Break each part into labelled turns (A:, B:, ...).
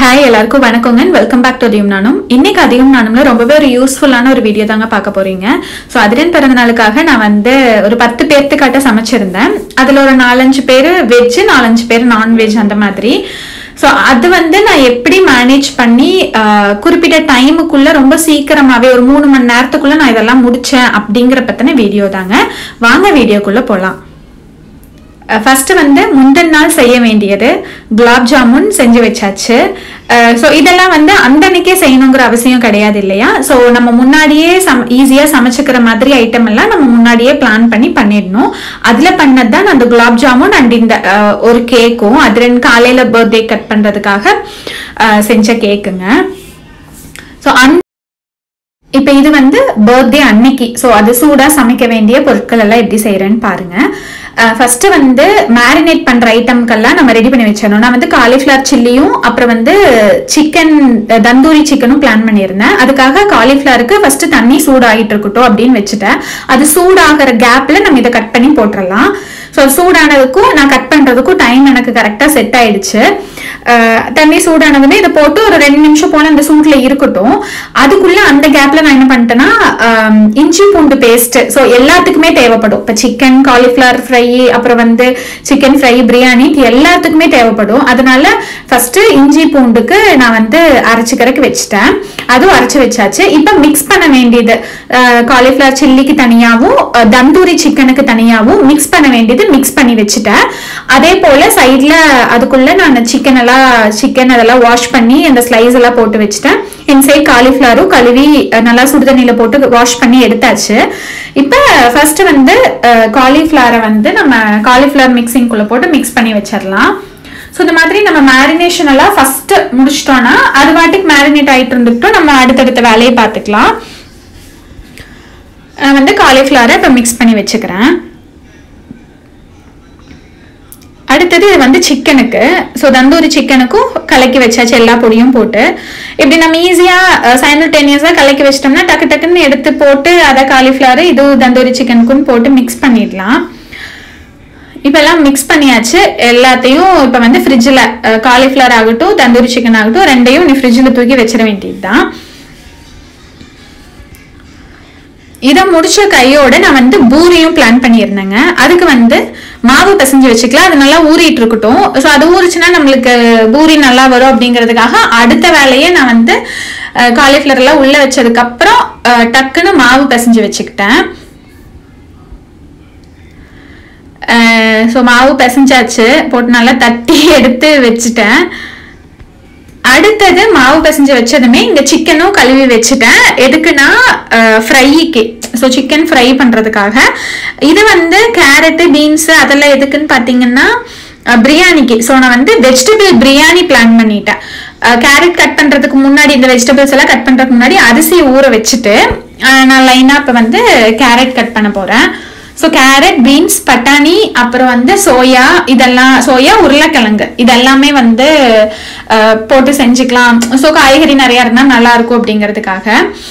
A: hi எல்லாருக்கும் வணக்கங்க welcome back to அதிகம் நானும் இன்னைக்கு அதிகம் நானும்ல ரொம்பவே ஒரு யூஸ்ஃபுல்லான ஒரு வீடியோ தாங்க பார்க்க போறீங்க ஸோ அதிரன் பிறந்த நாளுக்காக நான் வந்து ஒரு பத்து பேர்த்துக்காட்ட சமைச்சிருந்தேன் அதுல ஒரு நாலஞ்சு பேர் வெஜ் நாலஞ்சு பேர் நான்வெஜ் அந்த மாதிரி ஸோ அது வந்து நான் எப்படி மேனேஜ் பண்ணி ஆஹ், குறிப்பிட்ட டைமுக்குள்ள ரொம்ப சீக்கிரமாவே ஒரு மூணு மணி நேரத்துக்குள்ள நான் இதெல்லாம் முடிச்சேன் அப்படிங்கிற பத்தின வீடியோ தாங்க வாங்க வீடியோக்குள்ள போலாம் ஃபர்ஸ்ட் வந்து முந்தின நாள் செய்ய வேண்டியது குலாப் ஜாமுன் செஞ்சு வச்சாச்சு ஸோ இதெல்லாம் வந்து அந்த அன்னைக்கே செய்யணுங்கிற அவசியம் கிடையாது இல்லையா ஸோ நம்ம முன்னாடியே சம் ஈஸியாக சமைச்சுக்கிற மாதிரி ஐட்டம் எல்லாம் நம்ம முன்னாடியே பிளான் பண்ணி பண்ணிடணும் அதில் பண்ணது தான் அந்த குலாப் ஜாமுன் அண்ட் இந்த அஹ், ஒரு கேக்கும் அது ரெண்டு காலையில் பர்த்டே கட் பண்ணுறதுக்காக செஞ்ச கேக்குங்க ஸோ அந் இப்போ இது வந்து பர்த்டே அன்னைக்கு ஸோ அது சூடாக சமைக்க வேண்டிய பொருட்கள் எல்லாம் எப்படி செய்கிறேன்னு பாருங்க ஃபர்ஸ்ட் வந்து மேரினேட் பண்ற ஐட்டம்க்கெல்லாம் நம்ம ரெடி பண்ணி வச்சிடணும் நான் வந்து காலிஃப்ளவர் சில்லியும் அப்புறம் வந்து சிக்கன் தந்தூரி சிக்கனும் பிளான் பண்ணியிருந்தேன் அதுக்காக காலிஃப்ளவருக்கு ஃபர்ஸ்ட் தண்ணி சூடாகிட்டு இருக்கட்டும் அப்படின்னு வச்சுட்டேன் அது சூடாகிற கேப்ல நம்ம இதை கட் பண்ணி போட்டுடலாம் ஸோ சூடானதுக்கும் நான் கட் பண்றதுக்கும் டைம் எனக்கு கரெக்டாக செட் ஆயிடுச்சு அஹ் தண்ணி சூடானதுமே இதை போட்டு ஒரு ரெண்டு நிமிஷம் போல அந்த சூட்ல இருக்கட்டும் அதுக்குள்ள அந்த கேப்ல நான் என்ன பண்ணிட்டேன்னா ஆம், இஞ்சி பூண்டு பேஸ்ட் ஸோ எல்லாத்துக்குமே தேவைப்படும் இப்போ சிக்கன் காலிஃப்ளவர் ஃப்ரை அப்புறம் வந்து சிக்கன் ஃப்ரை பிரியாணி இது எல்லாத்துக்குமே தேவைப்படும் அதனால ஃபர்ஸ்ட் இஞ்சி பூண்டுக்கு நான் வந்து அரைச்சிக்கிறதுக்கு வச்சுட்டேன் அதுவும் அரைச்சு வச்சாச்சு இப்போ மிக்ஸ் பண்ண வேண்டியது காலிஃப்ளவர் சில்லிக்கு தனியாகவும் அஹ், தந்தூரி சிக்கனுக்கு தனியாகவும் மிக்ஸ் பண்ண வேண்டியது மிக்ஸ் பண்ணி வச்சுட்டேன் அதே போல சைட்ல அதுக்குள்ள நான் சிக்கன் எல்லாம் சிக்கன் அதெல்லாம் வாஷ் பண்ணி அந்த ஸ்லைஸ் எல்லாம் போட்டு வச்சுட்டேன் இன்சைட் காலிஃப்ளவரும் கழுவி அஹ், நல்லா சுடுதண்ணியில போட்டு வாஷ் பண்ணி எடுத்தாச்சு இப்போ ஃபர்ஸ்ட் வந்து காலிஃப்ளவரை வந்து நம்ம காலிஃப்ளவர் மிக்சிங்குள்ள போட்டு மிக்ஸ் பண்ணி வச்சிடலாம் ஸோ இந்த மாதிரி நம்ம மேரினேஷன் எல்லாம் ஃபர்ஸ்ட் முடிச்சிட்டோம்னா அது வாட்டுக்கு மேரினேட் ஆயிட்டு இருந்துட்டோம் நம்ம அடுத்தடுத்த வேலையை பார்த்துக்கலாம் நான் வந்து காலிஃப்ளவரை இப்போ மிக்ஸ் பண்ணி வச்சுக்கிறேன் அடுத்தது இது வந்து சிக்கனுக்கு ஸோ தந்தூரி சிக்கனுக்கும் கலக்கி வச்சாச்சு எல்லா பொடியும் போட்டு இப்படி நம்ம ஈஸியாக சைமல்டேனியஸாக கலக்கி வச்சிட்டோம்னா டக்கு டக்குன்னு எடுத்து போட்டு அதை காலிஃப்ளவர் இது தந்தூரி சிக்கனுக்கும் போட்டு மிக்ஸ் பண்ணிடலாம் இப்போ எல்லாம் மிக்ஸ் பண்ணியாச்சு எல்லாத்தையும் இப்போ வந்து ஃப்ரிட்ஜில் காலிஃப்ளவர் ஆகட்டும் தந்தூரி சிக்கன் ஆகட்டும் ரெண்டையும் நீ ஃப்ரிட்ஜில் தூக்கி வச்சிட வேண்டியது தான் இதை முடிச்ச கையோட நான் வந்து பூரியும் பிளான் பண்ணியிருந்தேங்க அதுக்கு வந்து மாவு பிசைஞ்சு வச்சுக்கலாம் அது நல்லா ஊறிட்டு இருக்கட்டும் ஸோ அது ஊறிச்சுன்னா நம்மளுக்கு பூரி நல்லா வரும் அப்படிங்கிறதுக்காக அடுத்த வேலையே நான் வந்து காலிஃப்ளவர் எல்லாம் உள்ள வச்சதுக்கு அப்புறம் அஹ், டக்குன்னு மாவு பிசைஞ்சு வச்சுக்கிட்டேன் ஸோ மாவு பிசைஞ்சாச்சு போட்டு நல்லா தட்டி எடுத்து வச்சுட்டேன் அடுத்தது மாவு பிசைஞ்சு வச்சதுமே இந்த சிக்கனும் கழுவி வச்சுட்டேன் எதுக்குன்னா ஃப்ரைக்கு ஸோ சிக்கன் ஃப்ரை பண்ணுறதுக்காக இது வந்து கேரட்டு பீன்ஸு அதெல்லாம் எதுக்குன்னு பார்த்தீங்கன்னா அஹ், பிரியாணிக்கு ஸோ நான் வந்து வெஜிடபிள் பிரியாணி பிளான் பண்ணிட்டேன் கேரட் கட் பண்ணுறதுக்கு முன்னாடி இந்த வெஜிடபிள்ஸ் எல்லாம் கட் பண்ணுறதுக்கு முன்னாடி அரிசி ஊற வச்சுட்டு அஹ், நான் லைனாக இப்போ வந்து கேரட் கட் பண்ண போகிறேன் ஸோ கேரட் பீன்ஸ் பட்டாணி அப்புறம் வந்து சோயா இதெல்லாம் சோயா உருளைக்கிழங்கு இதெல்லாமே வந்து அஹ், போட்டு செஞ்சுக்கலாம் ஸோ காய்கறி நிறையா இருந்தால் நல்லா இருக்கும் அப்படிங்கிறதுக்காக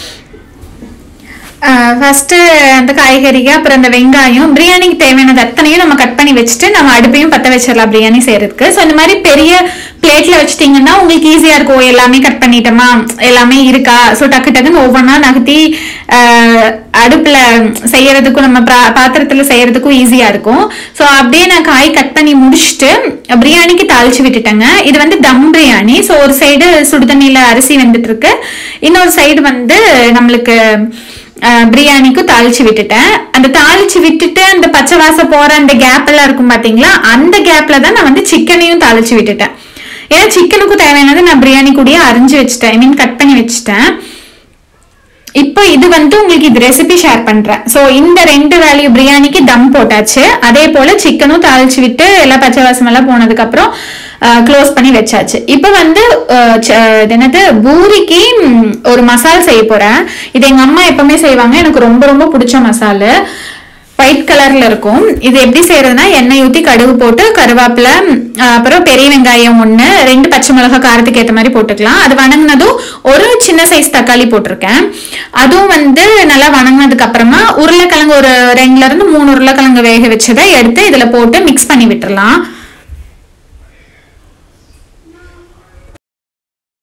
A: ஃபர்ஸ்ட் அந்த காய்கறிக அப்புறம் அந்த வெங்காயம் பிரியாணிக்கு தேவையானது அத்தனையும் நம்ம கட் பண்ணி வச்சுட்டு நம்ம அடுப்பையும் பற்ற வச்சிடலாம் பிரியாணி செய்யறதுக்கு ஸோ இந்த மாதிரி பெரிய பிளேட்ல வச்சிட்டிங்கன்னா உங்களுக்கு ஈஸியா இருக்கும் எல்லாமே கட் பண்ணிட்டோமா எல்லாமே இருக்கா ஸோ டக்கு டக்குன்னு ஒவ்வொன்றா நகர்த்தி அஹ், அடுப்புல செய்யறதுக்கும் நம்ம பா- பாத்திரத்துல செய்யறதுக்கும் ஈஸியா இருக்கும் ஸோ அப்படியே நான் காய் கட் பண்ணி முடிச்சுட்டு பிரியாணிக்கு தாளிச்சு விட்டுட்டேங்க இது வந்து தம் பிரியாணி ஸோ ஒரு சைடு சுடுதண்ணியில அரிசி வெந்துட்டு இருக்கு இன்னொரு சைடு வந்து நம்மளுக்கு அஹ் பிரியாணிக்கும் தாளிச்சு விட்டுட்டேன் அந்த தாளிச்சு விட்டுட்டு அந்த பச்சை வாசம் போற அந்த கேப் எல்லாம் இருக்கும் பாத்தீங்களா அந்த கேப்ல தான் நான் வந்து சிக்கனையும் தாளிச்சு விட்டுட்டேன் ஏன்னா சிக்கனுக்கும் தேவையானது நான் பிரியாணி கூடயே அரிஞ்சு வச்சுட்டேன் ஐ மீன் கட் பண்ணி வச்சுட்டேன் இப்போ இது வந்து உங்களுக்கு இது ரெசிபி ஷேர் பண்றேன் ஸோ இந்த ரெண்டு வேல்யூ பிரியாணிக்கு தம் போட்டாச்சு அதே போல சிக்கனும் தாளிச்சு விட்டு எல்லா பச்சை வாசம் எல்லாம் போனதுக்கு அப்புறம் க்ளோஸ் பண்ணி வச்சாச்சு இப்போ வந்து அஹ், ச- இது என்னது பூரிக்கு ம், ஒரு மசால் செய்ய போறேன் இது எங்க அம்மா எப்பவுமே செய்வாங்க எனக்கு ரொம்ப ரொம்ப பிடிச்ச மசாலு ஒயிட் கலர்ல இருக்கும் இது எப்படி செய்யறதுன்னா எண்ணெய் ஊத்தி கடுகு போட்டு கருவேப்பிலை ம், அப்புறம் பெரிய வெங்காயம் ஒண்ணு ரெண்டு பச்சை மிளகாய் காரத்துக்கு ஏத்த மாதிரி போட்டுக்கலாம் அது வணங்கினதும் ஒரு சின்ன சைஸ் தக்காளி போட்டிருக்கேன் அதுவும் வந்து நல்லா வணங்கினதுக்கு அப்புறமா உருளைக்கிழங்கு ஒரு ரெண்டுல இருந்து மூணு உருளைக்கிழங்கு வேக வச்சதை எடுத்து இதுல போட்டு மிக்ஸ் பண்ணி விட்டுறலாம்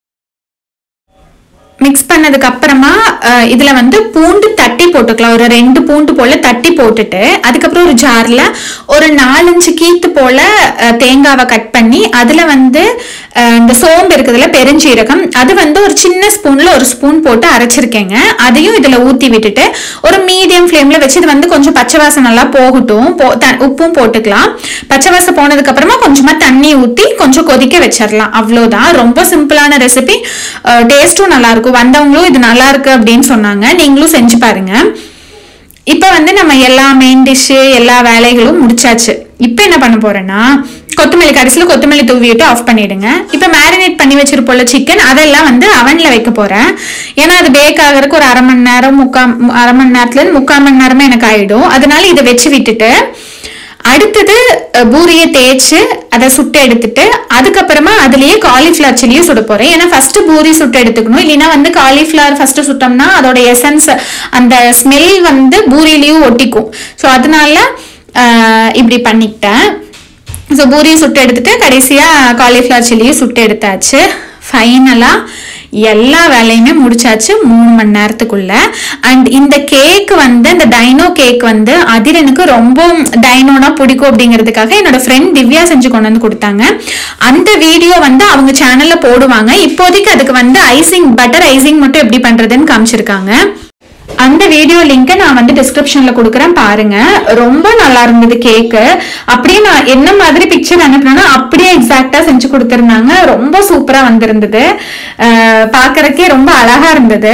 A: மிக்ஸ் பண்ணதுக்கு அப்புறமா அஹ், இதுல வந்து பூண்டு தட்டி போட்டுக்கலாம் ஒரு ரெண்டு பூண்டு போல தட்டி போட்டுட்டு அதுக்கப்புறம் ஒரு ஜார்ல ஒரு நாலஞ்சு கீத்து போல அஹ், தேங்காவை கட் பண்ணி அதுல வந்து அஹ், இந்த சோம்பு இருக்குதுல பெருஞ்சீரகம் அது வந்து ஒரு சின்ன ஸ்பூன்ல ஒரு ஸ்பூன் போட்டு அரைச்சிருக்கேங்க அதையும் இதுல ஊத்தி விட்டுட்டு ஒரு மீடியம் ஃப்ளேம்ல வச்சு இது வந்து கொஞ்சம் பச்சை வாசம் நல்லா போகட்டும் போ- த- உப்பும் போட்டுக்கலாம் பச்சை வாசம் போனதுக்கு அப்புறமா கொஞ்சமா தண்ணி ஊத்தி கொஞ்சம் கொதிக்க வச்சிடலாம் அவ்வளவுதான் ரொம்ப சிம்பிளான ரெசிபி டேஸ்டும் நல்லா இருக்கும் வந்தவங்களும் இது நல்லா இருக்கு அப்படின்னு சொன்னாங்க நீங்களும் செஞ்சு பாருங்க இப்போ வந்து நம்ம எல்லா மெயின் டிஷ்ஷு எல்லா வேலைகளும் முடிச்சாச்சு இப்போ என்ன பண்ண போறேன்னா கொத்தமல்லி கடைசியில் கொத்தமல்லி தூவிட்டு ஆஃப் பண்ணிடுங்க இப்போ மேரினேட் பண்ணி வச்சிருப்போம்ல சிக்கன் அதெல்லாம் வந்து அவன்ல வைக்க போறேன் ஏன்னா அது பேக் ஆகிறதுக்கு ஒரு அரை மணி நேரம் முக்கால் அரை மணி நேரத்துல இருந்து முக்கால் மணி நேரமே எனக்கு ஆயிடும் அதனால இதை வச்சு விட்டுட்டு அடுத்தது அஹ், பூரியை தேய்ச்சு அதை சுட்டு எடுத்துட்டு அதுக்கப்புறமா அதுலயே காலிஃப்ளவர் சில்லியும் சுட போறேன் ஏன்னா ஃபர்ஸ்ட் பூரி சுட்டு எடுத்துக்கணும் இல்லைன்னா வந்து காலிஃப்ளவர் ஃபர்ஸ்ட் சுட்டோம்னா அதோட எசன்ஸ் அந்த ஸ்மெல் வந்து பூரியிலையும் ஒட்டிக்கும் ஸோ அதனால அஹ், இப்படி பண்ணிக்கிட்டேன் ஸோ பூரியை சுட்டு எடுத்துட்டு கடைசியாக காலிஃப்ளவர் சில்லியும் சுட்டு எடுத்தாச்சு ஃபைனலாக எல்லா வேலையுமே முடிச்சாச்சு மூணு மணி நேரத்துக்குள்ள அண்ட் இந்த கேக் வந்து இந்த டைனோ கேக் வந்து அதிரனுக்கு ரொம்ப டைனோனா பிடிக்கும் அப்படிங்கிறதுக்காக என்னோட ஃப்ரெண்ட் திவ்யா செஞ்சு கொண்டு வந்து கொடுத்தாங்க அந்த வீடியோ வந்து அவங்க சேனல்ல போடுவாங்க இப்போதைக்கு அதுக்கு வந்து ஐசிங் பட்டர் ஐசிங் மட்டும் எப்படி பண்றதுன்னு காமிச்சிருக்காங்க அந்த வீடியோ லிங்கை நான் வந்து டிஸ்கிரிப்ஷன்ல கொடுக்குறேன் பாருங்க ரொம்ப நல்லா இருந்தது கேக்கு அப்படியே நான் என்ன மாதிரி பிக்சர் அனுப்புனேன்னா அப்படியே எக்ஸாக்டா செஞ்சு கொடுத்துருந்தாங்க ரொம்ப சூப்பரா வந்திருந்தது அஹ் பார்க்கறதுக்கே ரொம்ப அழகா இருந்தது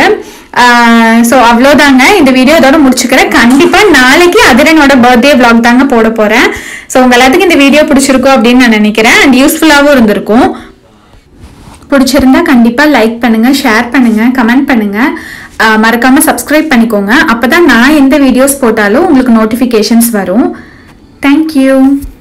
A: ஸோ அவ்வளோதாங்க இந்த வீடியோ இதோட முடிச்சுக்கிறேன் கண்டிப்பா நாளைக்கு அதிரனோட பர்த்டே vlog தாங்க போட போறேன் ஸோ உங்க எல்லாத்துக்கும் இந்த வீடியோ பிடிச்சிருக்கும் அப்படின்னு நான் நினைக்கிறேன் அண்ட் யூஸ்ஃபுல்லாகவும் இருந்திருக்கும் பிடிச்சிருந்தா கண்டிப்பா லைக் பண்ணுங்க ஷேர் பண்ணுங்க கமெண்ட் பண்ணுங்க அஹ் மறக்காம சப்ஸ்கிரைப் பண்ணிக்கோங்க அப்பதான் நான் எந்த வீடியோஸ் போட்டாலும் உங்களுக்கு நோட்டிஃபிகேஷன்ஸ் வரும் தேங்க்யூ